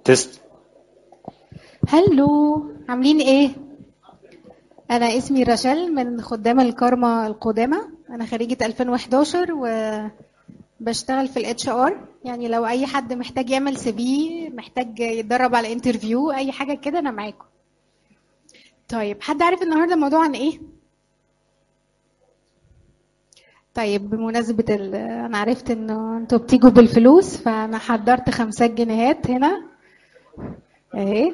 تست هلو عاملين ايه انا اسمي رشل من خدام الكارما القدامى انا خريجة 2011 وبشتغل في الاتش ار يعني لو اي حد محتاج يعمل سي في محتاج يتدرب على انترفيو اي حاجة كده انا معاكم طيب حد عارف النهارده الموضوع عن ايه طيب بمناسبة ال... أنا عرفت إنه أنتوا بتيجوا بالفلوس فأنا حضرت خمسات جنيهات هنا أهي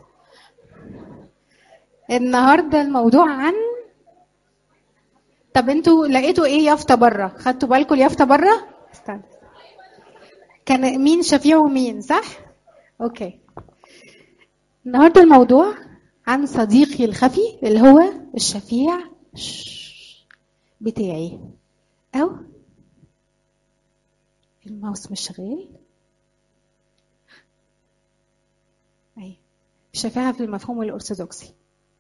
النهارده الموضوع عن طب انتوا لقيتوا ايه يافطة بره خدتوا بالكم اليافطة بره استنى كان مين شفيع ومين صح اوكي النهارده الموضوع عن صديقي الخفي اللي هو الشفيع بتاعي او الماوس مش شغال اهي الشفاعة في المفهوم الأرثوذكسي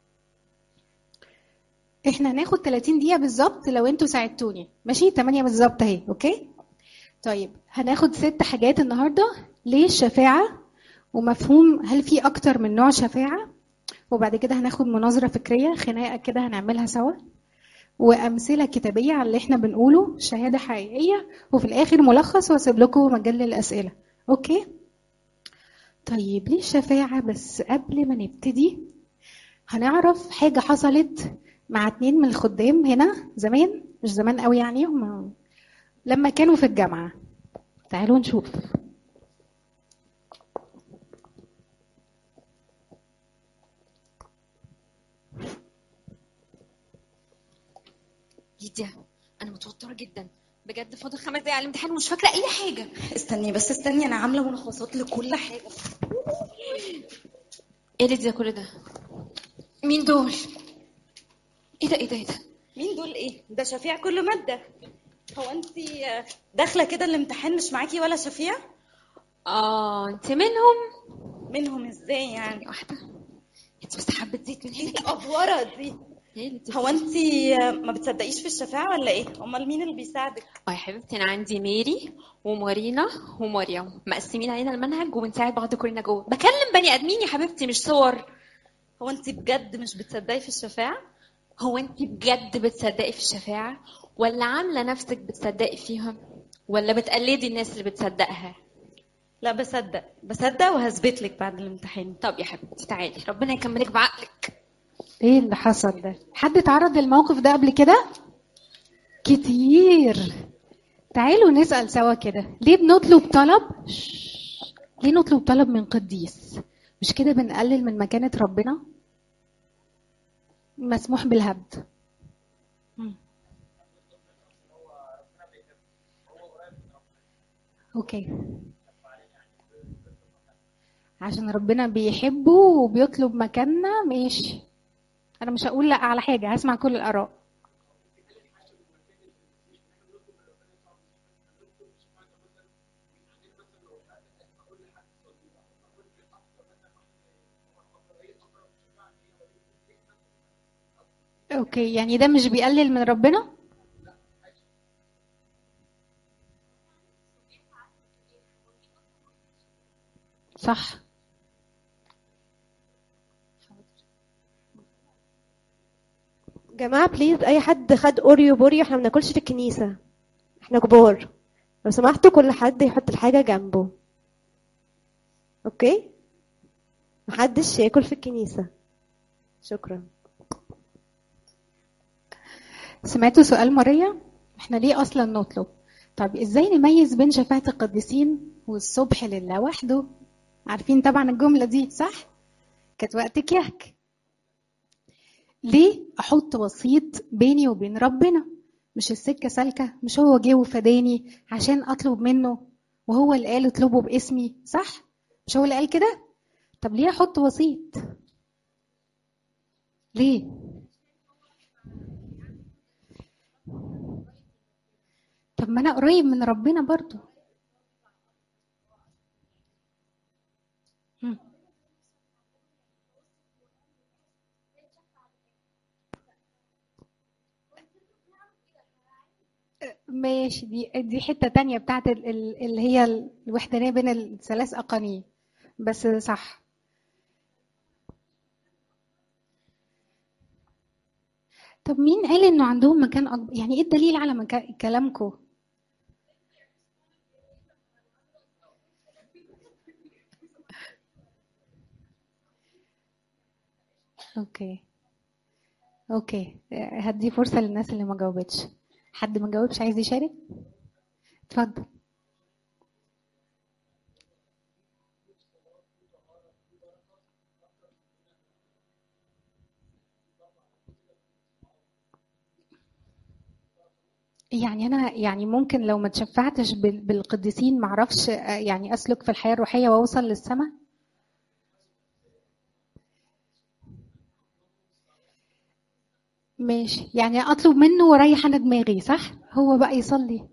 احنا هناخد 30 دقيقة بالظبط لو انتوا ساعدتوني ماشي 8 بالظبط اهي اوكي طيب هناخد ست حاجات النهاردة ليه الشفاعة ومفهوم هل في أكتر من نوع شفاعة وبعد كده هناخد مناظرة فكرية خناقة كده هنعملها سوا وأمثلة كتابية على اللي احنا بنقوله شهادة حقيقية وفي الآخر ملخص واسيب لكم مجال للأسئلة أوكي طيب ليه الشفاعة بس قبل ما نبتدي هنعرف حاجة حصلت مع اتنين من الخدام هنا زمان مش زمان قوي يعني هم لما كانوا في الجامعة تعالوا نشوف ليديا انا متوتره جدا بجد فاضل خمس دقايق على الامتحان ومش فاكره اي حاجه استني بس استني انا عامله ملخصات لكل حاجه ايه ليديا كل ده مين دول ايه ده ايه ده ايه ده مين دول ايه ده شفيع كل ماده هو انت داخله كده الامتحان مش معاكي ولا شفيع اه انت منهم منهم ازاي يعني واحده انت بس حبه زيت من هنا انت افوره دي ايه اللي هو انت ما بتصدقيش في الشفاعه ولا ايه امال مين اللي بيساعدك اه يا حبيبتي انا عندي ميري ومارينا ومريم مقسمين علينا المنهج وبنساعد بعض كلنا جوه بكلم بني ادمين يا حبيبتي مش صور هو انت بجد مش بتصدقي في الشفاعه هو انت بجد بتصدقي في الشفاعه ولا عامله نفسك بتصدقي فيهم ولا بتقلدي الناس اللي بتصدقها لا بصدق بصدق وهثبت لك بعد الامتحان طب يا حبيبتي تعالي ربنا يكملك بعقلك ايه اللي حصل ده حد اتعرض للموقف ده قبل كده كتير تعالوا نسأل سوا كده ليه بنطلب طلب شش. ليه نطلب طلب من قديس مش كده بنقلل من مكانة ربنا مسموح بالهبد مم. اوكي عشان ربنا بيحبه وبيطلب مكاننا ماشي انا مش هقول لا على حاجه هسمع كل الاراء اوكي يعني ده مش بيقلل من ربنا صح جماعة بليز أي حد خد أوريو بوريو احنا ما بناكلش في الكنيسة احنا كبار لو سمحتوا كل حد يحط الحاجة جنبه أوكي محدش ياكل في الكنيسة شكرا سمعتوا سؤال ماريا احنا ليه اصلا نطلب طب ازاي نميز بين شفاعة القديسين والصبح لله وحده عارفين طبعا الجملة دي صح كانت وقت كيهك ليه احط وسيط بيني وبين ربنا مش السكه سالكه مش هو جه وفداني عشان اطلب منه وهو اللي قال اطلبه باسمي صح مش هو اللي قال كده طب ليه احط وسيط ليه طب ما انا قريب من ربنا برضو مم. ماشي دي دي حتة تانية بتاعت ال- ال- اللي هي الوحدانية بين الثلاث أقانيم بس صح طب مين قال انه عندهم مكان اكبر يعني ايه الدليل على مكان كلامكم اوكي اوكي هدي فرصة للناس اللي ما جاوبتش حد ما جاوبش عايز يشارك اتفضل يعني انا يعني ممكن لو ما تشفعتش بال- بالقديسين ما اعرفش آه، يعني اسلك في الحياه الروحيه واوصل للسماء ماشي يعني اطلب منه واريح انا دماغي صح هو بقى يصلي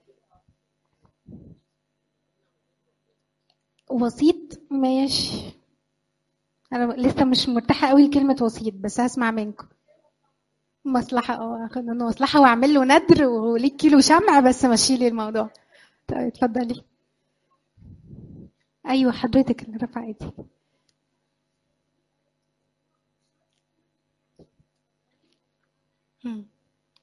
وسيط ماشي انا لسه مش مرتاحه قوي لكلمه وسيط بس هسمع منكم مصلحه اه اخد منه مصلحه واعمل له ندر وليك كيلو شمع بس مشي لي الموضوع طيب اتفضلي ايوه حضرتك اللي رفع ايدي مم.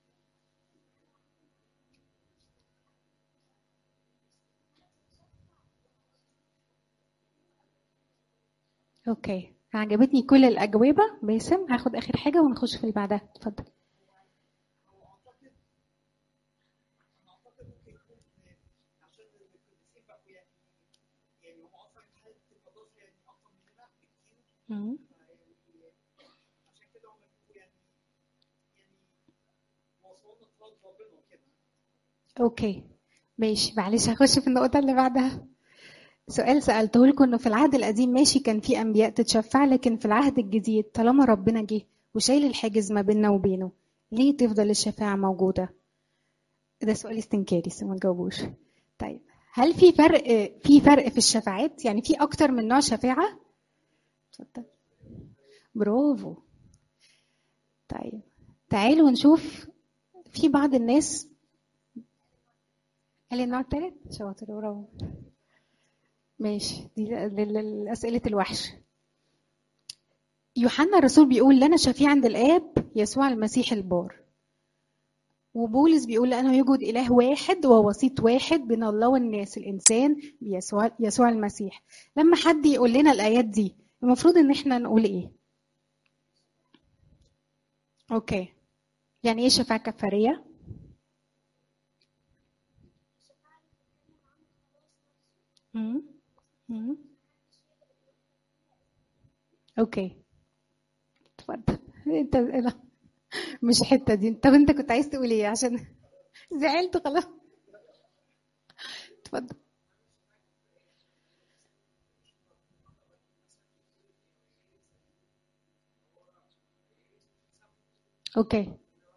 اوكي عجبتني كل الاجوبه باسم هاخد اخر حاجه ونخش في اللي بعدها اتفضل مم. اوكي ماشي معلش هخش في النقطه اللي بعدها سؤال سألته لكم انه في العهد القديم ماشي كان في انبياء تتشفع لكن في العهد الجديد طالما ربنا جه وشايل الحاجز ما بيننا وبينه ليه تفضل الشفاعة موجودة؟ ده سؤال استنكاري بس ما تجاوبوش. طيب هل في فرق في فرق في الشفاعات؟ يعني في أكتر من نوع شفاعة؟ اتفضل. برافو. طيب تعالوا نشوف في بعض الناس قال النوع التالت شاطر برافو ماشي دي ل- ل- لأسئلة الوحش يوحنا الرسول بيقول لنا شفيع عند الآب يسوع المسيح البار وبولس بيقول لأنه يوجد إله واحد ووسيط واحد بين الله والناس الإنسان بيسوع يسوع المسيح لما حد يقول لنا الآيات دي المفروض إن إحنا نقول إيه؟ أوكي يعني إيه شفاعة كفارية؟ مم. مم. اوكي اتفضل انت لا. مش الحته دي طب انت كنت عايز تقول ايه عشان زعلت خلاص اتفضل اوكي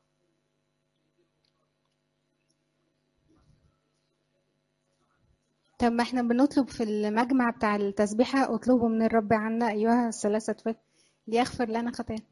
طب ما احنا بنطلب في المجمع بتاع التسبيحة اطلبوا من الرب عنا أيها الثلاثة فك ليغفر لنا خطايانا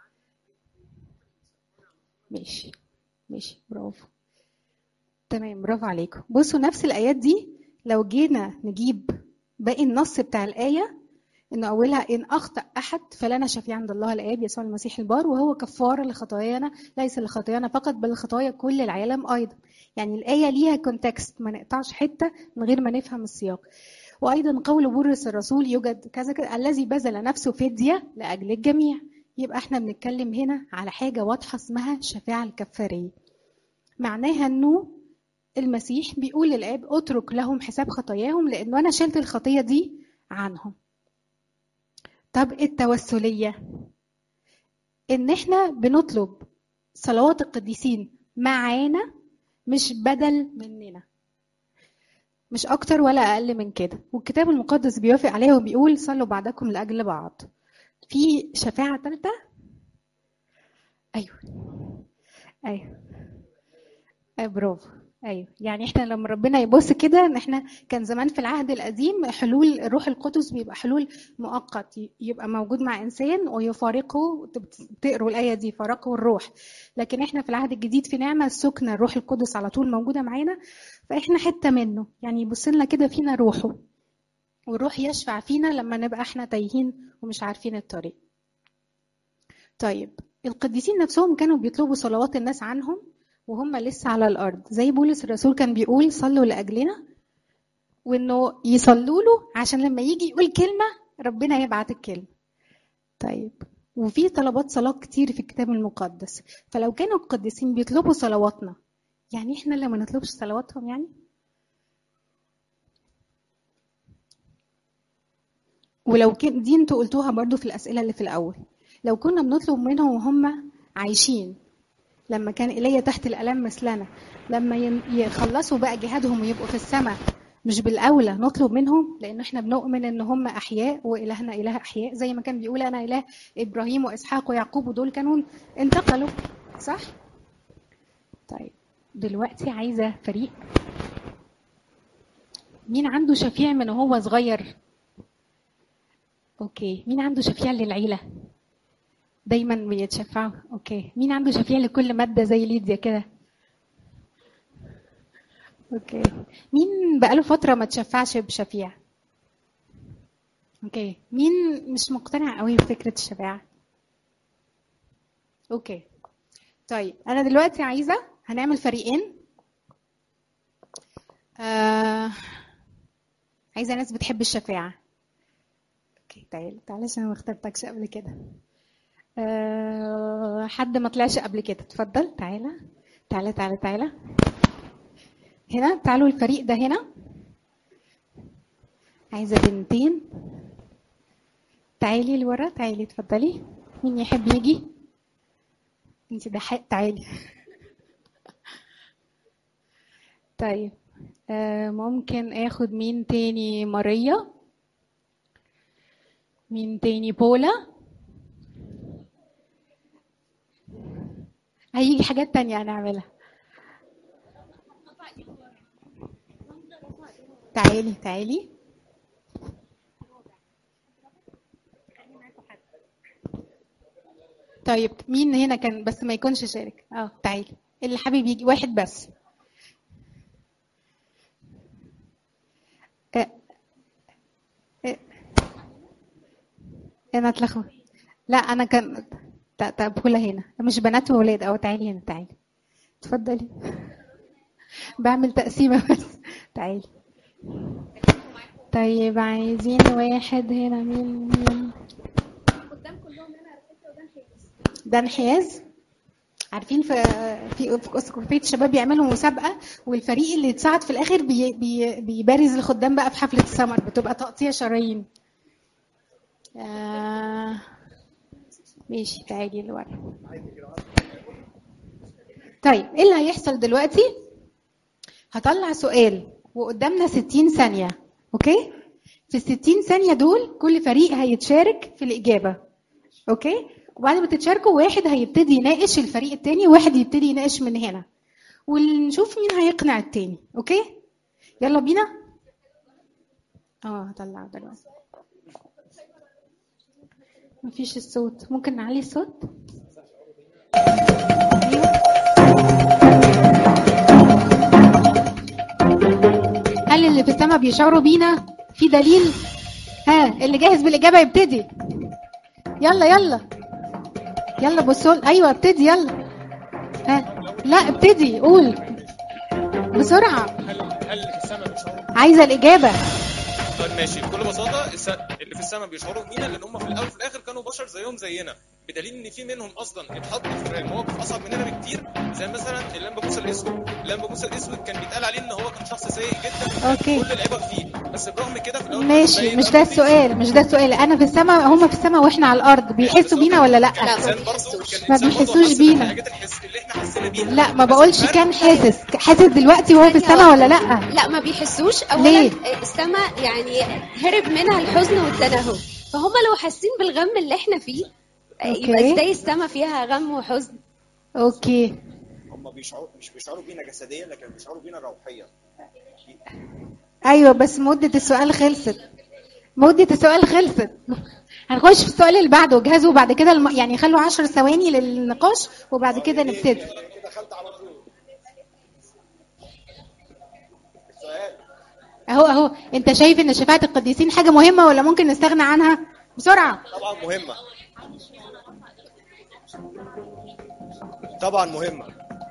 ماشي ماشي برافو تمام برافو عليكم بصوا نفس الآيات دي لو جينا نجيب باقي النص بتاع الآية إن أولها إن أخطأ أحد فلنا شفيع عند الله الآب يسوع المسيح البار وهو كفارة لخطايانا ليس لخطايانا فقط بل لخطايا كل العالم أيضا يعني الآية ليها كونتكست ما نقطعش حتة من غير ما نفهم السياق وأيضا قول بولس الرسول يوجد كذا كذا الذي بذل نفسه فدية لأجل الجميع يبقى احنا بنتكلم هنا على حاجة واضحة اسمها الشفاعة الكفارية معناها انه المسيح بيقول للآب اترك لهم حساب خطاياهم لأنه أنا شلت الخطية دي عنهم طب التوسلية إن إحنا بنطلب صلوات القديسين معانا مش بدل مننا مش أكتر ولا أقل من كده والكتاب المقدس بيوافق عليها وبيقول صلوا بعضكم لأجل بعض في شفاعة ثالثة أيوه أيوه أيوه برافو ايوه يعني احنا لما ربنا يبص كده ان احنا كان زمان في العهد القديم حلول الروح القدس بيبقى حلول مؤقت يبقى موجود مع انسان ويفارقه بتقروا الايه دي فارقه الروح لكن احنا في العهد الجديد في نعمه سكنه الروح القدس على طول موجوده معانا فاحنا حته منه يعني يبص لنا كده فينا روحه والروح يشفع فينا لما نبقى احنا تايهين ومش عارفين الطريق طيب القديسين نفسهم كانوا بيطلبوا صلوات الناس عنهم وهم لسه على الارض زي بولس الرسول كان بيقول صلوا لاجلنا وانه يصلوا له عشان لما يجي يقول كلمه ربنا يبعت الكلمه طيب وفي طلبات صلاه كتير في الكتاب المقدس فلو كانوا القديسين بيطلبوا صلواتنا يعني احنا اللي ما نطلبش صلواتهم يعني ولو كان دي انتوا قلتوها برضو في الاسئله اللي في الاول لو كنا بنطلب منهم وهم عايشين لما كان ايليا تحت الالام مثلنا لما ين- يخلصوا بقى جهادهم ويبقوا في السماء مش بالاولى نطلب منهم لان احنا بنؤمن ان هم احياء والهنا اله احياء زي ما كان بيقول انا اله ابراهيم واسحاق ويعقوب ودول كانوا انتقلوا صح طيب دلوقتي عايزه فريق مين عنده شفيع من وهو صغير اوكي مين عنده شفيع للعيله دايما بيتشفعوا اوكي مين عنده شفيع لكل ماده زي ليديا كده اوكي مين بقاله فتره ما تشفعش بشفيع اوكي مين مش مقتنع قوي بفكره الشفاعه اوكي طيب انا دلوقتي عايزه هنعمل فريقين آه... عايزه ناس بتحب الشفاعه اوكي تعالى تعالى عشان ما اخترتكش قبل كده أه حد ما طلعش قبل كده اتفضل تعالى تعالى تعالى تعالى هنا تعالوا الفريق ده هنا عايزه بنتين تعالي لورا تعالي اتفضلي مين يحب يجي انت ده حق تعالي طيب أه ممكن اخد مين تاني ماريا مين تاني بولا هيجي حاجات تانية هنعملها تعالي تعالي طيب مين هنا كان بس ما يكونش شارك اه تعالي اللي حابب يجي واحد بس آه. آه. انا اتلخبط لا انا كان ت- طب بولا هنا مش بنات وولاد او تعالي هنا تعالي اتفضلي بعمل تقسيمه بس تعالي طيب عايزين واحد هنا مين مين ده انحياز عارفين في في في اسقفيه الشباب بيعملوا مسابقه والفريق اللي يتساعد في الاخر بي بي بيبارز الخدام بقى في حفله السمر بتبقى تقطيع شرايين آه ماشي تعالي لورا طيب ايه اللي هيحصل دلوقتي هطلع سؤال وقدامنا 60 ثانية اوكي في ال 60 ثانية دول كل فريق هيتشارك في الإجابة اوكي وبعد ما تتشاركوا واحد هيبتدي يناقش الفريق التاني وواحد يبتدي يناقش من هنا ونشوف مين هيقنع التاني اوكي يلا بينا اه هطلع دلوقتي مفيش الصوت ممكن نعلي الصوت أيوة. هل اللي في السماء بيشعروا بينا في دليل ها اللي جاهز بالإجابة يبتدي يلا يلا يلا بصوا ايوه ابتدي يلا ها لا ابتدي قول بسرعة هل هل اللي في السماء بيشعروا عايزة الإجابة طيب ماشي بكل بساطه الس... اللي في السماء بيشعروا بينا لان هم في الاول وفي الاخر كانوا بشر زيهم زينا بدليل ان في منهم اصلا اتحطوا في مواقف اصعب مننا بكتير زي مثلا اللمبه موسى الاسود اللمبه موسى الاسود كان بيتقال عليه ان هو كان شخص سيء جدا أوكي. كل العبر فيه بس برغم كده في الاول ماشي باين مش أوي ده إن السؤال مش ده السؤال انا في السماء هم في السماء واحنا على الارض بيحسوا بينا ولا لا كان إنسان برضه- كان ما إنسان برضه بيحسوش حس بينا. بالحاجات الحس اللي احنا حسينا بيها لا ما بس بقولش الفرق- كان حاسس حاسس دلوقتي وهو في السماء ولا لا لا ما بيحسوش اولا ليه؟ السماء يعني هرب منها الحزن والتنهد فهم لو حاسين بالغم اللي احنا فيه أوكي. يبقى ازاي السماء فيها غم وحزن اوكي هم بيشعروا مش بيشعروا بينا جسديا لكن بيشعروا بينا روحيا ايوه بس مدة السؤال خلصت مدة السؤال خلصت هنخش في السؤال اللي بعده جهزوا بعد كده الم... يعني خلوا عشر ثواني للنقاش وبعد كده نبتدي دخلت على طول السؤال اهو اهو انت شايف ان شفاعة القديسين حاجة مهمة ولا ممكن نستغنى عنها بسرعة طبعا مهمه طبعا مهمه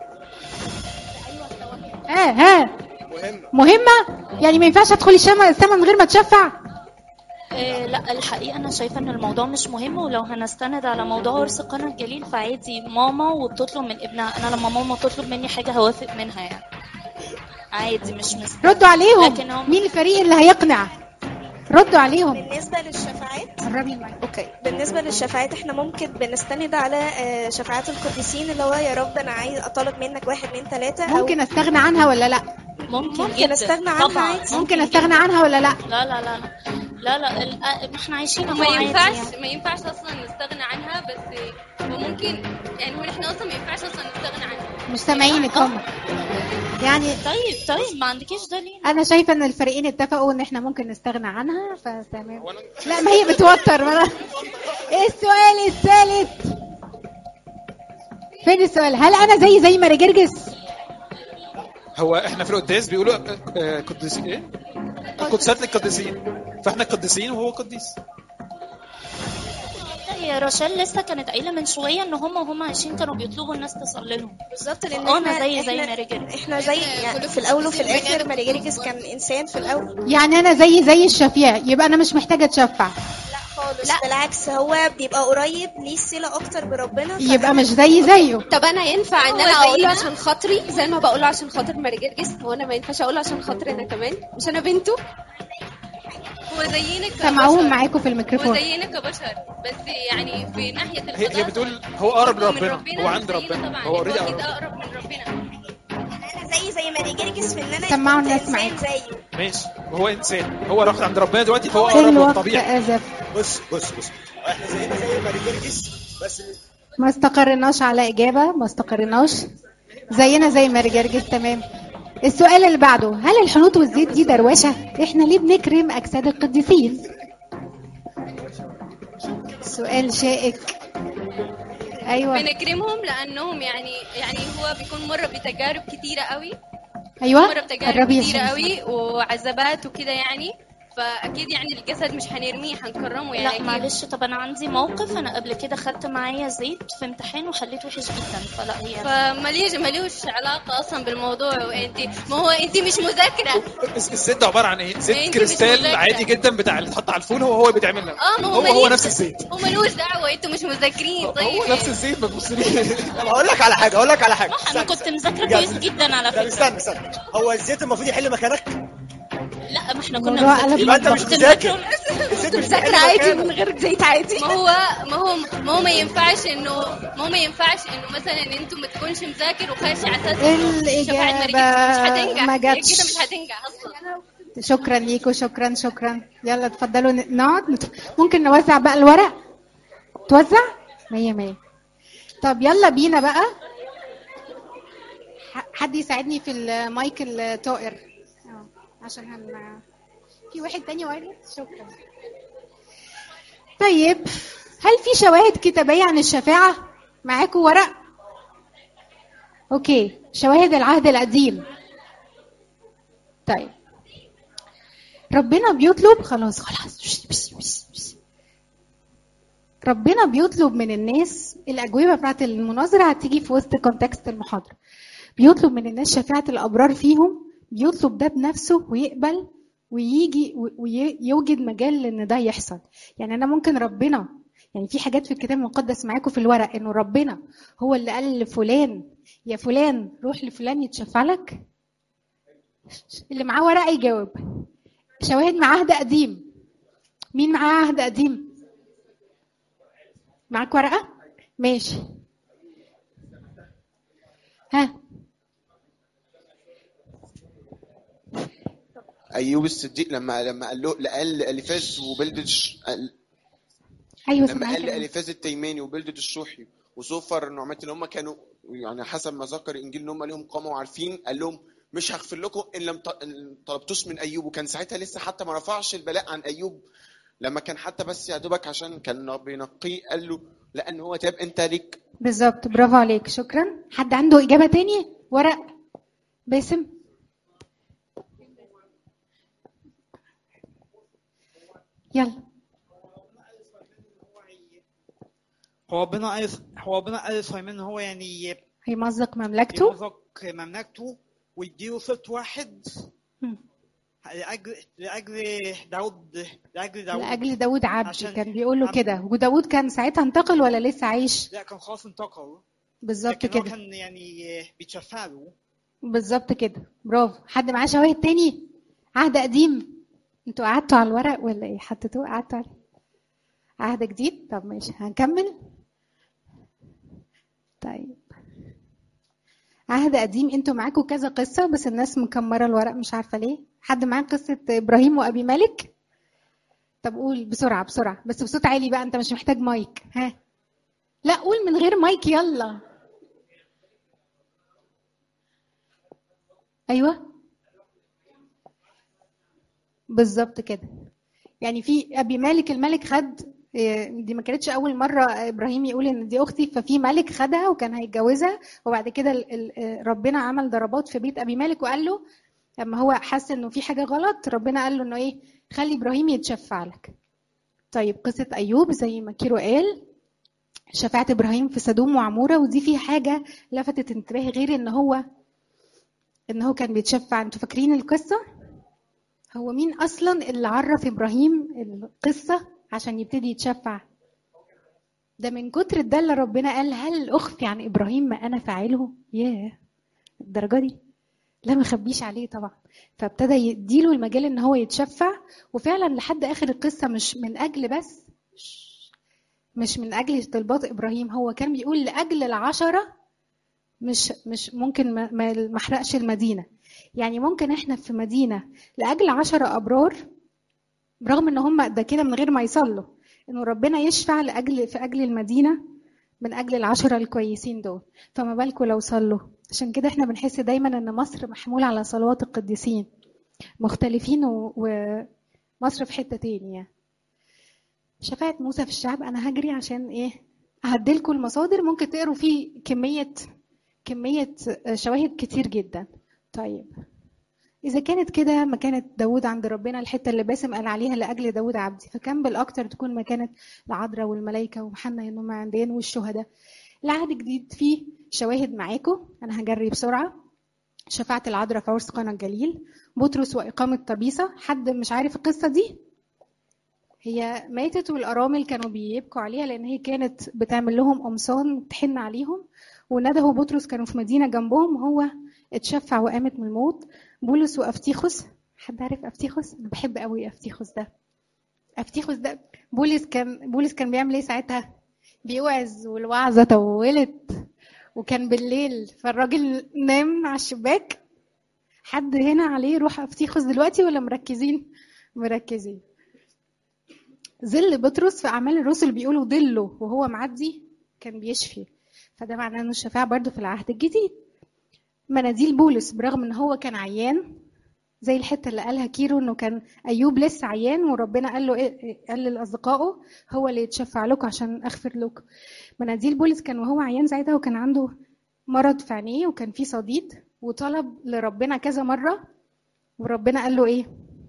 اه ها مهمه مهمة يعني ما ينفعش ادخل الشمع السما من غير ما اتشفع إيه لا الحقيقة أنا شايفة إن الموضوع مش مهم ولو هنستند على موضوع ورث القرن الجليل فعادي ماما وبتطلب من ابنها أنا لما ماما تطلب مني حاجة هوافق منها يعني عادي مش مست ردوا عليهم لكن هم- مين الفريق اللي هيقنع ردوا عليهم بالنسبة للشفاعات قربي المايك اوكي بالنسبة للشفاعات احنا ممكن بنستند على آه، شفاعات القديسين اللي هو يا رب انا عايز اطلب منك واحد اتنين تلاتة أو ممكن استغنى عنها ولا لا ممكن, ممكن جدا أستغنى عنها طبعا عادي. ممكن استغنى عنها ولا لا لا لا لا لا لا لا ال- آه، احنا عايشين اهو ما عادي ينفعش يعني. ما ينفعش اصلا نستغنى عنها بس وممكن يعني هو احنا اصلا ما ينفعش اصلا نستغنى عنها مش سامعينك هم يعني طيب طيب ما عندكيش دليل انا شايفه ان الفريقين اتفقوا ان احنا ممكن نستغنى عنها فتمام لا ما هي بتوتر ما أنا- ايه السؤال الثالث فين السؤال هل انا زي زي ماري جرجس هو احنا في القداس بيقولوا آه، آه، قديسين ايه؟ قدسات للقديسين فاحنا قديسين وهو قديس هي روشيل لسه كانت قايله من شويه ان هم وهم عايشين كانوا بيطلبوا الناس تصلي لهم بالظبط لان اه انا احنا زي زي احنا, ماري جرجس احنا زي يعني في الاول وفي الاخر ماري جرجس كان انسان في الاول يعني انا زي زي الشفيع يبقى انا مش محتاجه اتشفع خالص لا. بالعكس هو بيبقى قريب ليه صلة اكتر بربنا يبقى مش زي زيه طب انا ينفع ان هو انا اقول له زينا؟ عشان خاطري زي ما بقول له عشان خاطر ماري جرجس هو انا ما ينفعش اقول له عشان خاطري انا كمان مش انا بنته هو زينا كبشر سمعوهم معاكم في هو الميكروفون زينا كبشر بس يعني في ناحيه هي, القضاء هي بتقول هو اقرب هو من لربنا ربنا هو عند زينا ربنا طبعا هو اوريدي اكيد اقرب اقرب من ربنا انا زي زي ماري جرجس في ان انا سمعوا كنت الناس انسان معاك. زيه ماشي وهو انسان هو راح عند ربنا دلوقتي فهو اقرب له الوقت طبيعي ازف بص بص بص احنا زينا زي ماري جرجس بس ما استقرناش على اجابه ما استقرناش زينا زي ماري جرجس تمام السؤال اللي بعده هل الحنوط والزيت دي دروشه احنا ليه بنكرم اجساد القديسين سؤال شائك ايوه بنكرمهم لانهم يعني يعني هو بيكون مر بتجارب كتيره قوي ايوه مر بتجارب قربي يا كتيره شمس. قوي وعذابات وكده يعني فاكيد يعني الجسد مش هنرميه هنكرمه يعني لا أكيد. معلش طب انا عندي موقف انا قبل كده خدت معايا زيت في امتحان وحليت وحش جدا فلا هي فماليش مالوش علاقه اصلا بالموضوع وانت ما هو انت مش مذاكره الز- الزيت ده عباره عن ايه؟ انت زيت مش كريستال مذاكرة. عادي جدا بتاع اللي اتحط على الفول هو هو اللي بيتعمل لنا اه ما هو هو هو ماليش- نفس الزيت هو ملوش دعوه انتوا مش مذاكرين طيب هو نفس الزيت ما تبصليش طب هقول لك على حاجه هقول لك على حاجه انا كنت مذاكره بجد. كويس جدا على طب فكره استنى استنى هو الزيت المفروض يحل مكانك لا ما احنا الموضوع كنا قلب يبقى انت مش كنت مذاكر مذاكرة- الزيت مش مذاكرة بيحل عادي مكانك. من غير زيت عادي ما هو ما هو ما هو ما ينفعش انه ما هو ما ينفعش انه مثلا ان انتوا ما تكونش مذاكر وخاشع على اساس إنه شفاعة مريم الإجابة مش هتنجح ما هي جاتش. كده مش هتنجح اصلا شكرا ليكوا شكرا شكرا يلا اتفضلوا ن- نقعد نت- ممكن نوزع بقى الورق توزع مية مية طب يلا بينا بقى ح- حد يساعدني في المايك الطائر اه عشان هن في واحد تاني واقف شكرا طيب هل في شواهد كتابية عن الشفاعة معاكم ورق اوكي شواهد العهد القديم طيب ربنا بيطلب خلاص خلاص بس بس بس بس. ربنا بيطلب من الناس الأجوبة بتاعت المناظرة هتيجي في وسط كونتكست المحاضرة بيطلب من الناس شفاعة الأبرار فيهم بيطلب ده بنفسه ويقبل ويجي ويوجد مجال ان ده يحصل يعني انا ممكن ربنا يعني في حاجات في الكتاب المقدس معاكم في الورق انه ربنا هو اللي قال لفلان يا فلان روح لفلان يتشفع لك اللي معاه ورقه يجاوب شواهد مع عهد قديم مين معاه عهد قديم معاك ورقه ماشي ها ايوب الصديق لما لما قال له قال لاليفاز وبلدش قال ايوه لما سمعت قال لاليفاز التيماني وبلدة الشوحي وسوفر النعمات اللي هم كانوا يعني حسب ما ذكر الانجيل ان هم ليهم قامه وعارفين قال لهم مش هغفر لكم ان لم ط- إن طلبتوش من ايوب وكان ساعتها لسه حتى ما رفعش البلاء عن ايوب لما كان حتى بس يا دوبك عشان كان بينقيه قال له لان هو تاب انت ليك بالظبط برافو عليك شكرا حد عنده اجابه تاني ورق باسم يلا هو ربنا قال هو ربنا قال لسليمان ان هو يعني هيمزق مملكته يمزق مملكته ويديله سبط واحد مم. لاجل لاجل داود لاجل داود لاجل داود عبدي عشان كان بيقول له عبد- كده وداود كان ساعتها انتقل ولا لسه عايش لا كان خلاص انتقل بالظبط لكن هو كده كان يعني بيتشفع له بالظبط كده برافو حد معاه شواهد تاني عهد قديم انتوا قعدتوا على الورق ولا ايه حطيتوه قعدتوا على عهد جديد طب ماشي هنكمل طيب عهد قديم انتوا معاكم كذا قصة بس الناس مكمرة الورق مش عارفة ليه حد معاه قصة ابراهيم وابي مالك طب قول بسرعة بسرعة بس بصوت عالي بقى انت مش محتاج مايك ها لا قول من غير مايك يلا ايوه بالظبط كده يعني في ابي مالك الملك خد إيه، دي ما كانتش اول مره ابراهيم يقول ان دي اختي ففي ملك خدها وكان هيتجوزها وبعد كده ال- ال- آه، ربنا عمل ضربات في بيت ابي مالك وقال له لما هو حس انه في حاجه غلط ربنا قال له انه ايه خلي ابراهيم يتشفع لك طيب قصه ايوب زي ما كيرو قال شفاعة ابراهيم في سدوم وعموره ودي فيها حاجه لفتت انتباهي غير ان هو ان هو كان بيتشفع انتوا فاكرين القصه هو مين اصلا اللي عرف ابراهيم القصه عشان يبتدي يتشفع ده من كتر الدالة ربنا قال هل اخفي عن ابراهيم ما انا فاعله ياه الدرجه دي لا ما خبيش عليه طبعا فابتدى يديله المجال ان هو يتشفع وفعلا لحد اخر القصه مش من اجل بس مش من اجل طلبات ابراهيم هو كان بيقول لاجل العشره مش مش ممكن ما ما ما احرقش المدينه يعني ممكن احنا في مدينه لاجل عشرة ابرار برغم ان هم ده كده من غير ما يصلوا انه ربنا يشفع لاجل في اجل المدينه من اجل العشرة الكويسين دول فما بالكم لو صلوا عشان كده احنا بنحس دايما ان مصر محمولة على صلوات القديسين مختلفين و- ومصر في حتة تاني يعني شفاعة موسى في الشعب انا هجري عشان ايه هديلكم المصادر ممكن تقروا فيه كمية كمية شواهد كتير جدا طيب إذا كانت كده مكانة داود عند ربنا الحتة اللي باسم قال عليها لأجل داود عبدي فكان بالأكتر تكون مكانة العذراء والملائكة ومحنا إنهم عندين والشهداء العهد الجديد فيه شواهد معاكم أنا هجري بسرعة شفاعة العذراء في عرس قنا الجليل بطرس وإقامة طبيسة حد مش عارف القصة دي هي ماتت والأرامل كانوا بيبكوا عليها لأن هي كانت بتعمل لهم قمصان تحن عليهم وندهوا بطرس كانوا في مدينة جنبهم وهو اتشفع وقامت من الموت بولس وأفتيخوس حد عارف أفتيخوس؟ أنا بحب قوي أفتيخوس ده أفتيخوس ده بولس كان بولس كان بيعمل إيه ساعتها؟ بيوعظ والوعظة طولت وكان بالليل فالراجل نام على الشباك حد هنا عليه روح أفتيخوس دلوقتي ولا مركزين؟ مركزين ظل بطرس في أعمال الرسل بيقولوا ظله وهو معدي كان بيشفي فده معناه إنه الشفاعة برضو في العهد الجديد مناديل بولس برغم إن هو كان عيان زي الحتة اللي قالها كيرو إنه كان أيوب لسه عيان وربنا قال له إيه قال لأصدقائه هو اللي يتشفع لكم عشان أغفر لكم مناديل بولس كان وهو عيان ساعتها وكان عنده مرض في عينيه وكان فيه صديد وطلب لربنا كذا مرة وربنا قال له إيه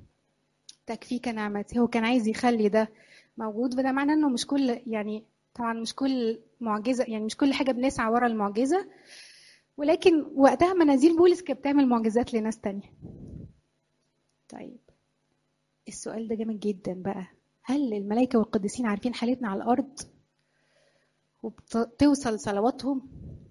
تكفيك نعمتي هو كان عايز يخلي ده موجود وده معناه انه مش كل يعني طبعا مش كل معجزه يعني مش كل حاجه بنسعى ورا المعجزه ولكن وقتها منازيل بولس كانت بتعمل معجزات لناس تانية طيب السؤال ده جامد جدا بقى هل الملائكه والقديسين عارفين حالتنا على الارض وبتوصل صلواتهم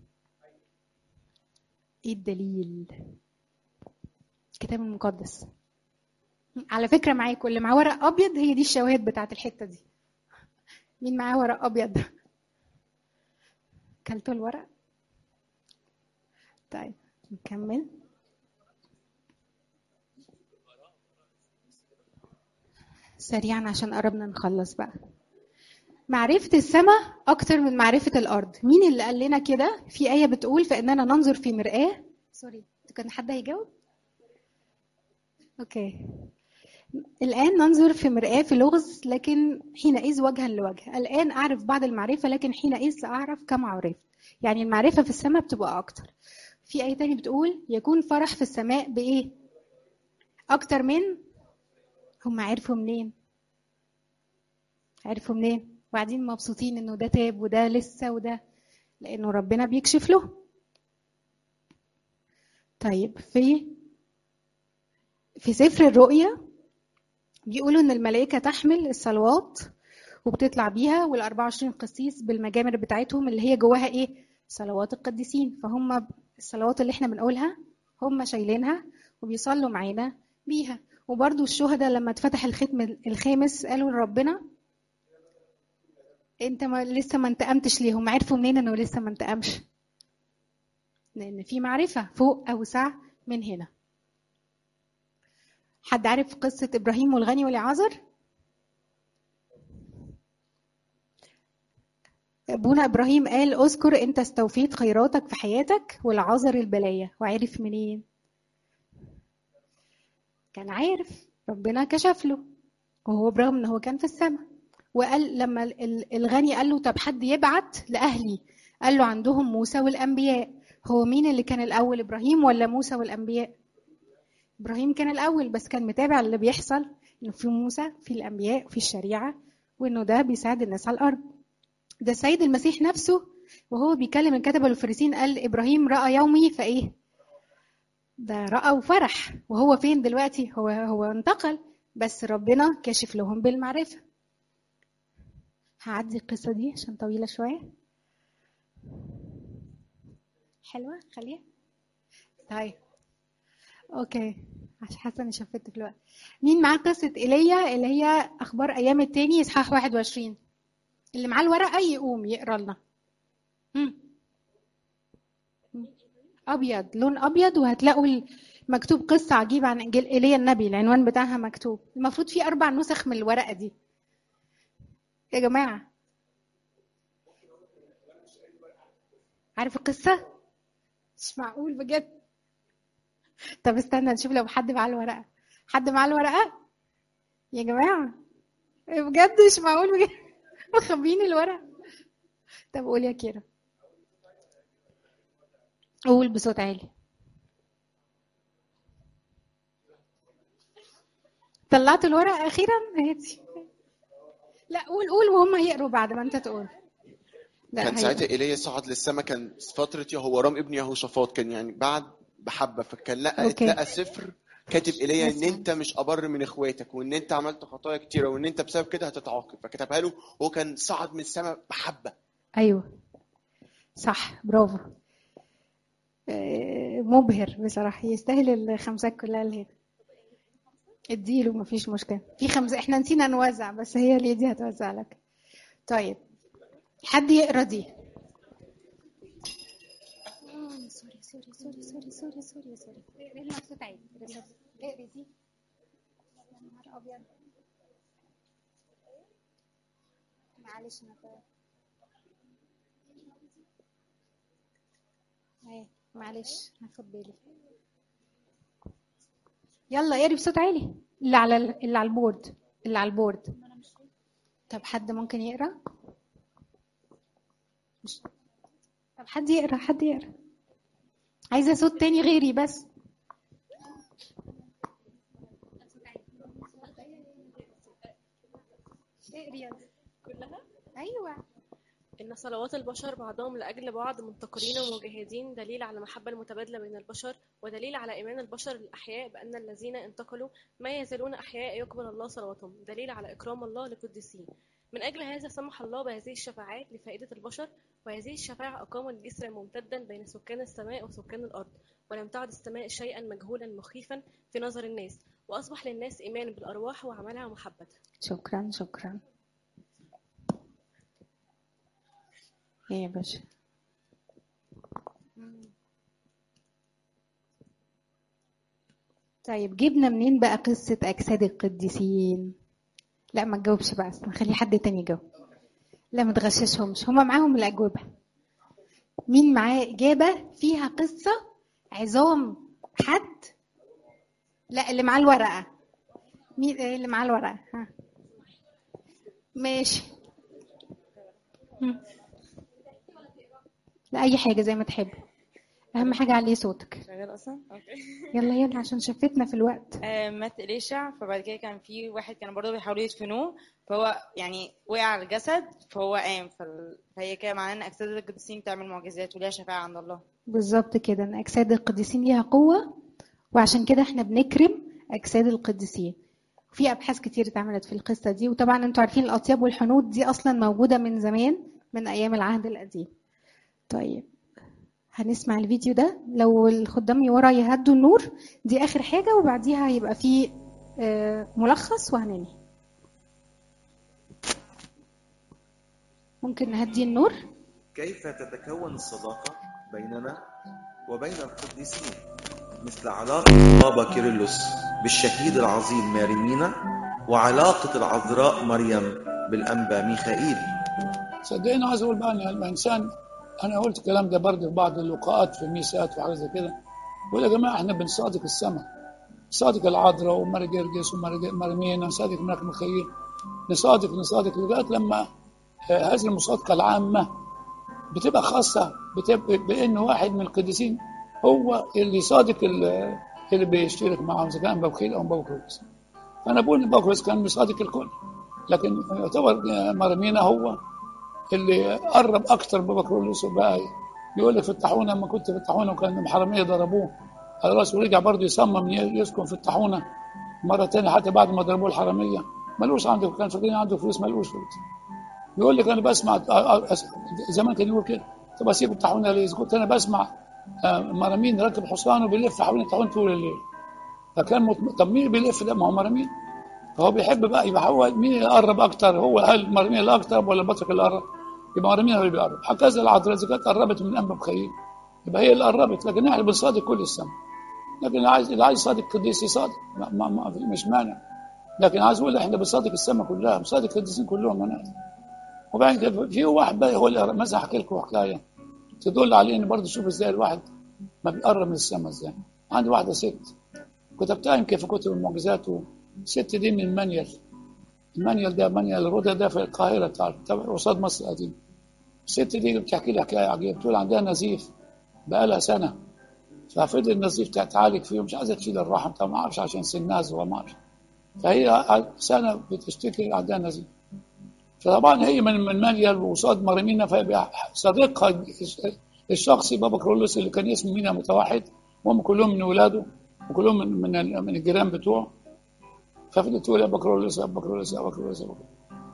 ايه الدليل الكتاب المقدس على فكرة معاكم اللي معاه ورق أبيض هي دي الشواهد بتاعت الحتة دي مين معاه ورق أبيض كلتوا الورق طيب نكمل سريعا عشان قربنا نخلص بقى معرفة السماء أكتر من معرفة الأرض مين اللي قال لنا كده في آية بتقول فإننا ننظر في مرآة سوري كان حد هيجاوب أوكي الآن ننظر في مرآة في لغز لكن حينئذ وجها لوجه الآن أعرف بعض المعرفة لكن حينئذ سأعرف كما عرفت يعني المعرفة في السماء بتبقى أكتر في آية تاني بتقول يكون فرح في السماء بإيه أكتر من هم عرفوا منين عرفوا منين وقاعدين مبسوطين انه ده تاب وده لسه وده لانه ربنا بيكشف له طيب في في سفر الرؤيا بيقولوا ان الملائكه تحمل الصلوات وبتطلع بيها وال 24 قسيس بالمجامر بتاعتهم اللي هي جواها ايه صلوات القديسين فهم الصلوات اللي احنا بنقولها هم شايلينها وبيصلوا معانا بيها وبرضو الشهداء لما اتفتح الختم الخامس قالوا لربنا انت ما لسه ما انتقمتش ليهم عرفوا منين انه لسه ما انتقمش لان في معرفه فوق اوسع من هنا حد عارف قصه ابراهيم والغني والعازر ابونا ابراهيم قال اذكر انت استوفيت خيراتك في حياتك والعذر البلايا وعرف منين كان عارف ربنا كشف له وهو برغم ان هو كان في السماء وقال لما الغني قال له طب حد يبعت لاهلي قال له عندهم موسى والانبياء هو مين اللي كان الاول ابراهيم ولا موسى والانبياء ابراهيم كان الاول بس كان متابع اللي بيحصل انه في موسى في الانبياء في الشريعه وانه ده بيساعد الناس على الارض ده السيد المسيح نفسه وهو بيكلم الكتبه والفريسين قال ابراهيم راى يومي فايه ده راى وفرح وهو فين دلوقتي هو هو انتقل بس ربنا كاشف لهم بالمعرفه هعدي القصه دي عشان طويله شويه حلوه خليها طيب اوكي عشان حاسه اني شفت في الوقت مين معاه قصه ايليا اللي هي اخبار ايام التاني اصحاح 21 اللي معاه الورقه يقوم يقرا لنا ابيض لون ابيض وهتلاقوا مكتوب قصه عجيبه عن انجيل ايليا النبي العنوان بتاعها مكتوب المفروض في اربع نسخ من الورقه دي يا جماعه عارف القصه مش معقول بجد طب استنى نشوف لو حد معاه الورقه حد معاه الورقه يا جماعه بجد مش معقول بجد مخبيين الورق طب قول يا كيرا قول بصوت عالي طلعت الورق اخيرا هاتي لا قول قول وهم هيقروا بعد ما انت تقول كان ساعتها ايليا صعد للسماء كان فتره يهورام ابن يهوشافاط كان يعني بعد بحبه فكان لقى أوكي. لقى سفر كاتب ايليا ان انت مش ابر من اخواتك وان انت عملت خطايا كتيره وان انت بسبب كده هتتعاقب فكتبها له هو كان صعد من السماء بحبه ايوه صح برافو آه، مبهر بصراحه يستاهل الخمسات كلها اللي هنا اديله مفيش مشكله في خمسه احنا نسينا نوزع بس هي اللي دي هتوزع لك طيب حد يقرا دي سوري سوري سوري سوري سوري سوري سوري اقري لنا بصوت عالي اقري لنا- اقري دي يا نهار ابيض معلش انا ف- ايه معلش هاخد بالي يلا اقري بصوت عالي اللي على اللي على البورد اللي على البورد طب حد ممكن يقرا مش طب حد يقرا حد يقرا عايزه صوت تاني غيري بس اقري يلا كلها ايوه إن صلوات البشر بعضهم لأجل بعض منتقلين ومجاهدين دليل على المحبة المتبادلة بين البشر ودليل على إيمان البشر الأحياء بأن الذين انتقلوا ما يزالون أحياء يقبل الله صلواتهم دليل على إكرام الله لقدسيه من أجل هذا سمح الله بهذه الشفاعات لفائدة البشر وهذه الشفاعة أقامت جسرا ممتدا بين سكان السماء وسكان الأرض ولم تعد السماء شيئا مجهولا مخيفا في نظر الناس وأصبح للناس إيمان بالأرواح وعملها ومحبتها شكرا شكرا ايه يا باشا طيب جبنا منين بقى قصة أجساد القديسين لا ما تجاوبش بقى أصلا خلي حد تاني يجاوب لا ما تغششهمش هما معاهم الأجوبة مين معاه إجابة فيها قصة عظام حد لا اللي معاه الورقة مين إيه اللي معاه الورقة ها ماشي مم. لا أي حاجة زي ما تحب أهم حاجة عليه صوتك شغال اصلا اوكي يلا يلا عشان شفتنا في الوقت آه، مات إليشع فبعد كده كان في واحد كانوا برضه بيحاولوا يدفنوه فهو يعني وقع على الجسد فهو قام فال- فهي كده معناه ان اجساد القديسين بتعمل معجزات وليها شفاعه عند الله بالظبط كده ان اجساد القديسين ليها قوه وعشان كده احنا بنكرم اجساد القديسين في ابحاث كتير اتعملت في القصه دي وطبعا انتوا عارفين الاطياب والحنوط دي اصلا موجوده من زمان من ايام العهد القديم طيب هنسمع الفيديو ده لو الخدام ورا يهدوا النور دي اخر حاجه وبعديها هيبقى في آه، ملخص وهننهي ممكن نهدي النور كيف تتكون الصداقة بيننا وبين القديسين مثل علاقة بابا كيرلس بالشهيد العظيم ماريمينا وعلاقة العذراء مريم بالأنبا ميخائيل صدقني عايز اقول بقى ان الانسان انا قلت الكلام ده برضه في بعض اللقاءات في ميسات وحاجه زي كده بقول يا جماعه احنا بنصادق السماء صادق العذراء وماري جرجس وماري مرمينا صادق ملك مخيل نصادق نصادق لغايه لما آه، هذه المصادقه العامه بتبقى خاصه بتبقى بان واحد من القديسين هو اللي صادق ال- اللي بيشترك معهم اذا كان بوكيل او بوكروس فانا بقول ان بوكروس كان مصادق الكل لكن يعتبر آه، مرمينا هو اللي قرب اكتر بابا كرولوس وبقى يقول لك في الطاحونه لما كنت في الطاحونه وكان المحرميه ضربوه على راسه ورجع برضه يصمم يسكن في الطاحونه مره تانية حتى بعد ما ضربوه الحراميه ملوش عنده كان فاكرين عنده فلوس ملوش فلوس يقول لك انا بسمع أس- زمان كان يقول كده طب اسيب الطاحونه ليه؟ إذا كنت انا بسمع آه، مرامين راكب حصان وبيلف حوالين الطاحونه طول الليل فكان مط... طب مين اللي بيلف ده؟ ما هو مرامين فهو بيحب بقى يبقى هو مين اللي قرب اكتر هو هل مرمين اللي اقرب ولا البطرك اللي قرب يبقى مرمين هو اللي بيقرب هكذا العذراء اذا كانت قربت من انبا بخيل يبقى هي اللي قربت لكن احنا بنصادق كل السماء لكن اللي عايز اللي عايز يصادق قديس يصادق ما ما ما في- مش مانع لكن عايز اقول احنا بنصادق السماء كلها بنصادق القديسين كلهم منازل وبعدين كده في واحد بقى هو اللي مثلا احكي لكم حكايه تدل عليه ان برضه شوف ازاي الواحد ما بيقرب من السماء ازاي عندي واحده ست كتبتها يمكن في كتب المعجزات الست دي من منيل المنيل ده منيل الرودة ده في القاهرة بتاع تبع قصاد مصر القديم الست دي بتحكي لي حكاية عجيبة بتقول عندها نزيف بقالها سنة ففضل النزيف تعالج فيه ومش عايزة تشيل الرحم طبعا ما اعرفش عشان سنها صغير ما اعرفش فهي سنة بتشتكي عندها نزيف فطبعا هي من من منيل وقصاد مريمينا فيبقى صديقها الشخصي بابا كرولوس اللي كان اسمه مينا متوحد وهم كلهم من ولاده وكلهم من من, من الجيران بتوعه ففضلت تقول يا بكرولوس يا بكرولوس يا بكرولوس يا بكرولوس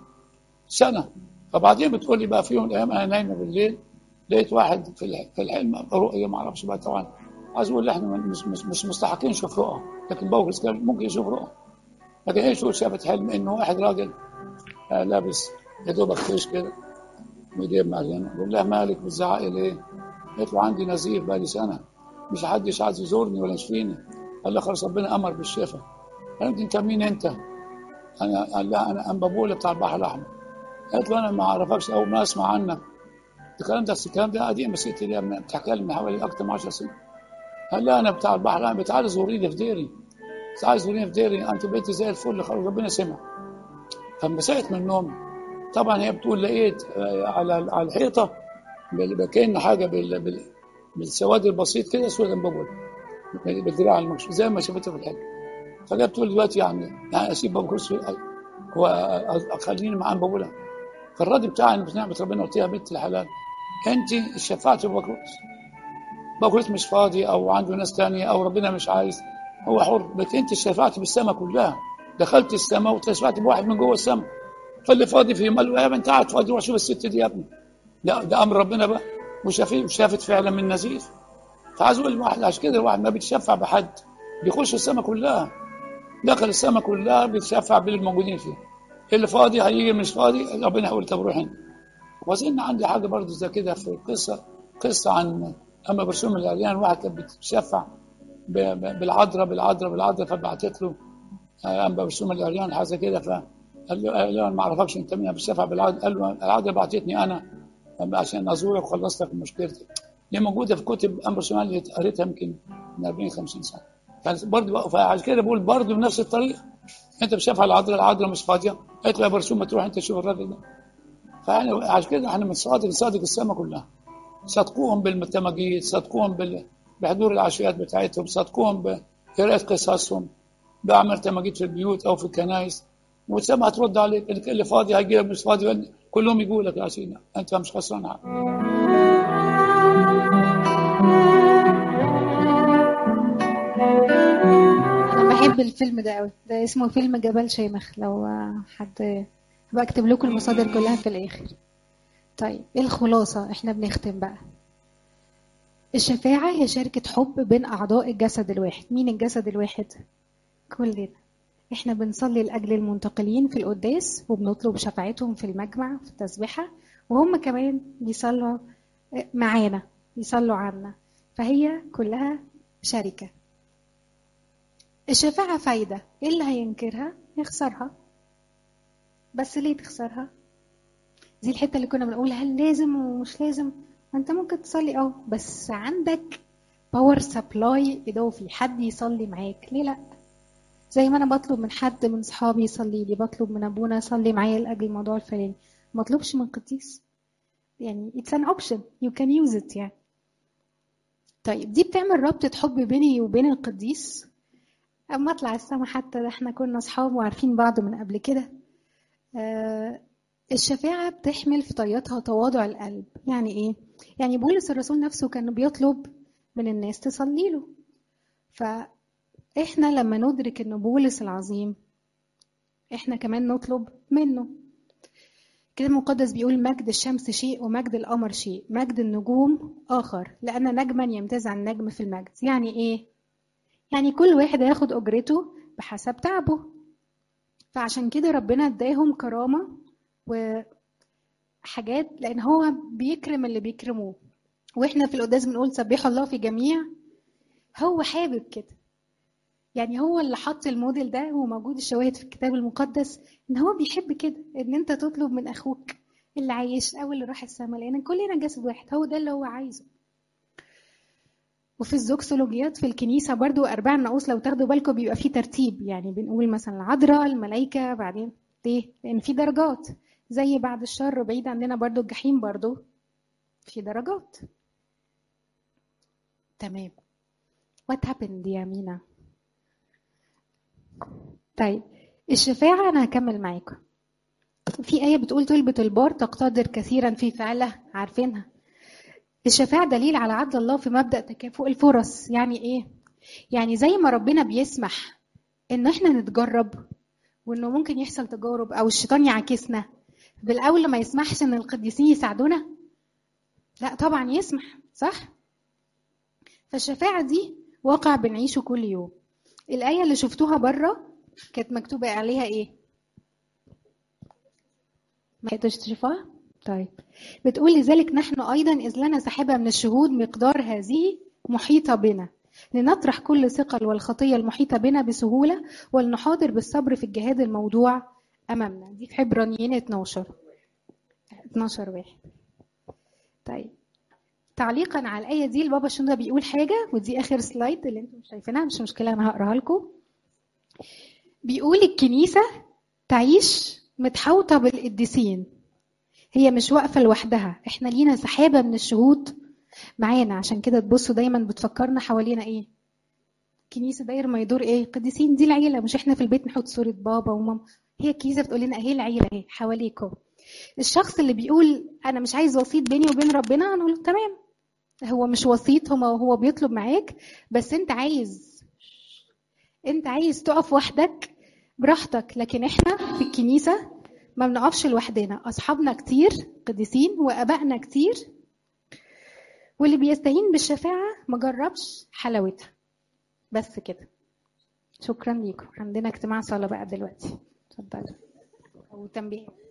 سنة فبعدين بتقول لي بقى في يوم من الأيام أنا نايمة بالليل لقيت واحد في الح- في الحلم رؤية ما أعرفش بقى طبعا عايز أقول إحنا مش مش مش مستحقين نشوف رؤى لكن بوكس كان ممكن يشوف رؤى لكن هي شو شافت حلم إنه واحد راجل آه، لابس يا دوبك خيش كده وإيديه معلمة بقول لها مالك بتزعقي ليه؟ قالت له عندي نزيف بقى لي سنة مش حدش عايز يزورني ولا يشفيني قال لها خلاص ربنا أمر بالشفاء قالت انت مين انت؟ انا قال لها انا انبابوله بتاع البحر الاحمر قالت له انا ما اعرفكش اول ما اسمع عنك الكلام ده الكلام ده قديم الست دي من- بتحكي لي من حوالي اكتر من 10 سنين قال لها انا بتاع البحر الاحمر تعالي زوريني في ديري تعالي زوريني في ديري انت بقيتي زي الفل خلاص ربنا سمع فلما صحيت من النوم طبعا هي بتقول لقيت آه، على على الحيطه بال- كأن حاجه بال... بال... بالسواد البسيط كده سواد انبابوله بالدراع المكشوف زي ما شفتها في الحلم فجاء بتقول دلوقتي يعني يعني اسيب بابا كرسي واخليني مع بابولا فالرد بتاعي بنعمة ربنا قلت لها بنت الحلال انت شفعت بابا كرسي بابا كرسي مش فاضي او عنده ناس تانية او ربنا مش عايز هو حر بس انت شفعت بالسماء كلها دخلت السماء وتشفعت بواحد من جوه السماء فاللي فاضي فيه قال له يا ابني انت قاعد فاضي روح شوف الست دي يا ابني لا ده امر ربنا بقى وشافت وشافت فعلا من نزيف فعايز اقول الواحد عشان كده الواحد ما بيتشفع بحد بيخش السماء كلها دخل السماء كلها بيتشفع بالموجودين فيها اللي فاضي هيجي مش فاضي ربنا هيقول طب روح انت وظن عندي حاجه برضه زي كده في قصه قصه عن اما برسوم العريان واحد كان بيتشفع ب- ب- بالعذراء بالعذراء بالعذراء فبعتت له آه، اما برسوم العريان حاجه كده فقال له قال له انا ما اعرفكش انت مين بتشفع بالعذراء قال له العذراء بعتتني انا عشان ازورك وخلص لك مشكلتك دي موجوده في كتب امبر سومان اللي قريتها يمكن من 40 50 سنه فبرضه فعشان كده بقول برضه بنفس الطريقه انت بشافها العذراء العذراء مش فاضيه قالت له يا برسوم ما تروح انت تشوف الراجل ده فاحنا عشان كده احنا بنصادق نصادق السماء كلها صدقوهم بالتماجيد صدقوهم بال بحضور العشوائيات بتاعتهم صدقوهم بقراءة قصصهم بعمل تماجيد في البيوت أو في الكنائس والسماء ترد عليك انك اللي فاضي هيجي لك مش فاضي كلهم يقول لك يا سيدنا انت مش خسران حاجه انا بحب الفيلم ده قوي ده اسمه فيلم جبل شامخ لو حد هبقى اكتب لكم المصادر كلها في الاخر طيب ايه الخلاصه احنا بنختم بقى الشفاعة هي شركة حب بين أعضاء الجسد الواحد مين الجسد الواحد؟ كلنا احنا بنصلي لأجل المنتقلين في القداس وبنطلب شفاعتهم في المجمع في التسبيحة وهم كمان بيصلوا معانا بيصلوا عنا فهي كلها شركة الشفاعة فايدة ايه اللي هينكرها يخسرها بس ليه تخسرها دي الحتة اللي كنا بنقول هل لازم ومش لازم انت ممكن تصلي اه بس عندك باور سبلاي اضافي حد يصلي معاك ليه لا زي ما انا بطلب من حد من صحابي يصلي لي بطلب من ابونا يصلي معايا لاجل الموضوع الفلاني ما اطلبش من قديس يعني it's an option you can use it يعني طيب دي بتعمل رابطة حب بيني وبين القديس اما اطلع السما حتى ده احنا كنا اصحاب وعارفين بعض من قبل كده آه الشفاعة بتحمل في طياتها تواضع القلب يعني ايه يعني بولس الرسول نفسه كان بيطلب من الناس تصلي له فاحنا لما ندرك ان بولس العظيم احنا كمان نطلب منه كده المقدس بيقول مجد الشمس شيء ومجد القمر شيء مجد النجوم آخر لأن نجما يمتاز عن نجم في المجد يعني إيه؟ يعني كل واحد هياخد أجرته بحسب تعبه فعشان كده ربنا اداهم كرامة وحاجات لأن هو بيكرم اللي بيكرموه واحنا في القداس بنقول سبحوا الله في جميع هو حابب كده يعني هو اللي حط الموديل ده وموجود الشواهد في الكتاب المقدس ان هو بيحب كده ان انت تطلب من اخوك اللي عايش او اللي راح السماء لان كلنا جسد واحد هو ده اللي هو عايزه وفي الزوكسولوجيات في الكنيسه برضو ارباع النقوص لو تاخدوا بالكم بيبقى في ترتيب يعني بنقول مثلا العذراء الملائكه بعدين ليه لان في درجات زي بعد الشر بعيد عننا برضو الجحيم برضو في درجات تمام what happened يا مينا طيب الشفاعة أنا هكمل معاكم في آية بتقول طلبة البار تقتدر كثيرا في فعله عارفينها الشفاعة دليل على عدل الله في مبدأ تكافؤ الفرص يعني إيه؟ يعني زي ما ربنا بيسمح إن إحنا نتجرب وإنه ممكن يحصل تجارب أو الشيطان يعاكسنا بالأول ما يسمحش إن القديسين يساعدونا لا طبعا يسمح صح؟ فالشفاعة دي واقع بنعيشه كل يوم الآية اللي شفتوها بره كانت مكتوبة عليها إيه؟ ما قدرتش تشوفها؟ طيب بتقول لذلك نحن أيضا إذ لنا سحابة من الشهود مقدار هذه محيطة بنا لنطرح كل ثقل والخطية المحيطة بنا بسهولة ولنحاضر بالصبر في الجهاد الموضوع أمامنا دي في حبرانيين 12 12 واحد طيب تعليقا على الآية دي البابا شنودة بيقول حاجة ودي آخر سلايد اللي انتم شايفينها مش مشكلة أنا هقراها لكم بيقول الكنيسة تعيش متحوطة بالقديسين هي مش واقفة لوحدها احنا لينا سحابة من الشهود معانا عشان كده تبصوا دايما بتفكرنا حوالينا ايه الكنيسة داير ما يدور ايه قديسين دي العيلة مش احنا في البيت نحط صورة بابا وماما هي الكنيسة بتقول لنا اهي العيلة اهي حواليكم الشخص اللي بيقول انا مش عايز وسيط بيني وبين ربنا انا اقول تمام هو مش وسيط هو هو بيطلب معاك بس انت عايز انت عايز تقف وحدك براحتك لكن احنا في الكنيسه ما بنقفش لوحدنا اصحابنا كتير قديسين وابائنا كتير واللي بيستهين بالشفاعه ما جربش حلاوتها بس كده شكرا ليكم عندنا اجتماع صلاه بقى دلوقتي اتفضلوا او تنبيه